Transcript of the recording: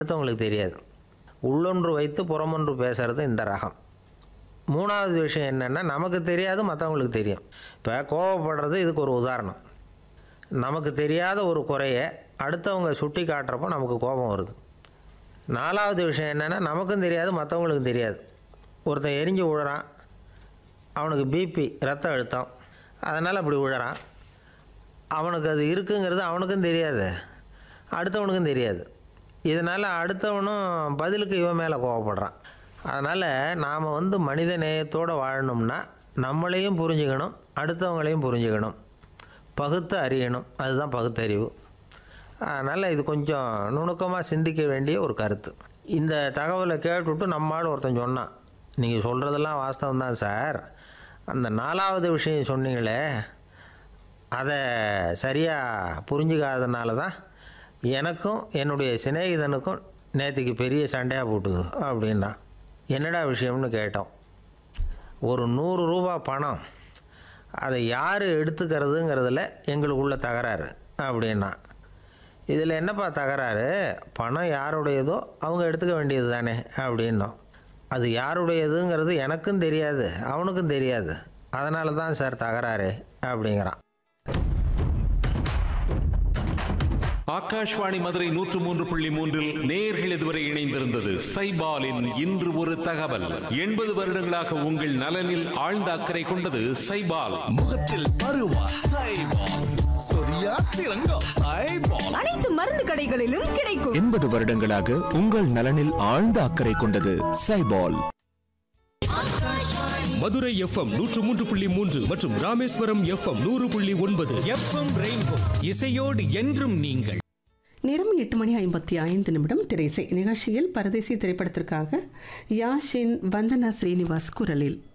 அடுத்தவங்களுக்கு தெரியாது உள்ளொன்று வைத்து புறமொன்று பேசுறது இந்த ரகம் மூணாவது விஷயம் என்னென்னா நமக்கு தெரியாது மற்றவங்களுக்கு தெரியும் இப்போ கோவப்படுறது இதுக்கு ஒரு உதாரணம் நமக்கு தெரியாத ஒரு குறையை அடுத்தவங்க சுட்டி காட்டுறப்போ நமக்கு கோபம் வருது நாலாவது விஷயம் என்னென்னா நமக்கும் தெரியாது மற்றவங்களுக்கும் தெரியாது ஒருத்தன் எரிஞ்சு விழுறான் அவனுக்கு பிபி ரத்த அழுத்தம் அதனால் அப்படி விழுறான் அவனுக்கு அது இருக்குங்கிறது அவனுக்கும் தெரியாது அடுத்தவனுக்கும் தெரியாது இதனால் அடுத்தவனும் பதிலுக்கு இவன் மேலே கோவப்படுறான் அதனால் நாம் வந்து மனித நேயத்தோடு வாழணும்னா நம்மளையும் புரிஞ்சுக்கணும் அடுத்தவங்களையும் புரிஞ்சுக்கணும் பகுத்து அறியணும் அதுதான் பகுத்தறிவு அதனால் இது கொஞ்சம் நுணுக்கமாக சிந்திக்க வேண்டிய ஒரு கருத்து இந்த தகவலை கேட்டுவிட்டு நம்மால் ஒருத்தன் சொன்னான் நீங்கள் சொல்கிறதெல்லாம் வாஸ்தவம் தான் சார் அந்த நாலாவது விஷயம் சொன்னீங்களே அதை சரியாக புரிஞ்சுக்காதனால தான் எனக்கும் என்னுடைய சிநேகிதனுக்கும் நேற்றுக்கு பெரிய சண்டையாக போட்டுது அப்படின்னா என்னடா விஷயம்னு கேட்டோம் ஒரு நூறு ரூபா பணம் அதை யார் எடுத்துக்கிறதுங்கிறதுல எங்களுக்குள்ள தகராறு அப்படின்னா இதில் என்னப்பா தகராறு பணம் யாருடையதோ அவங்க எடுத்துக்க வேண்டியது தானே அப்படின்னோம் அது யாருடையதுங்கிறது எனக்கும் தெரியாது அவனுக்கும் தெரியாது அதனால தான் சார் தகராறு அப்படிங்கிறான் ஆகாஷ்வாணி மதுரை நூற்று மூன்று புள்ளி மூன்றில் நேர்கள் இதுவரை இணைந்திருந்தது சைபாலின் இன்று ஒரு தகவல் எண்பது வருடங்களாக உங்கள் நலனில் ஆழ்ந்த அக்கறை கொண்டது சைபால் முகத்தில் பருவா சைபால் சொரியா சிறங்கம் சைபால் அனைத்து மருந்து கடைகளிலும் கிடைக்கும் எண்பது வருடங்களாக உங்கள் நலனில் ஆழ்ந்த அக்கறை கொண்டது சைபால் மதுரை எஃப்எம் நூற்று மூன்று புள்ளி மூன்று மற்றும் ராமேஸ்வரம் எஃப்எம் நூறு புள்ளி ஒன்பது எஃப்எம் ரெயின்போ இசையோடு என்றும் நீங்கள் நேரம் எட்டு மணி ஐம்பத்தி ஐந்து நிமிடம் திரைசை நிகழ்ச்சியில் பரதேசி திரைப்படத்திற்காக யாஷின் வந்தனா ஸ்ரீனிவாஸ் குரலில்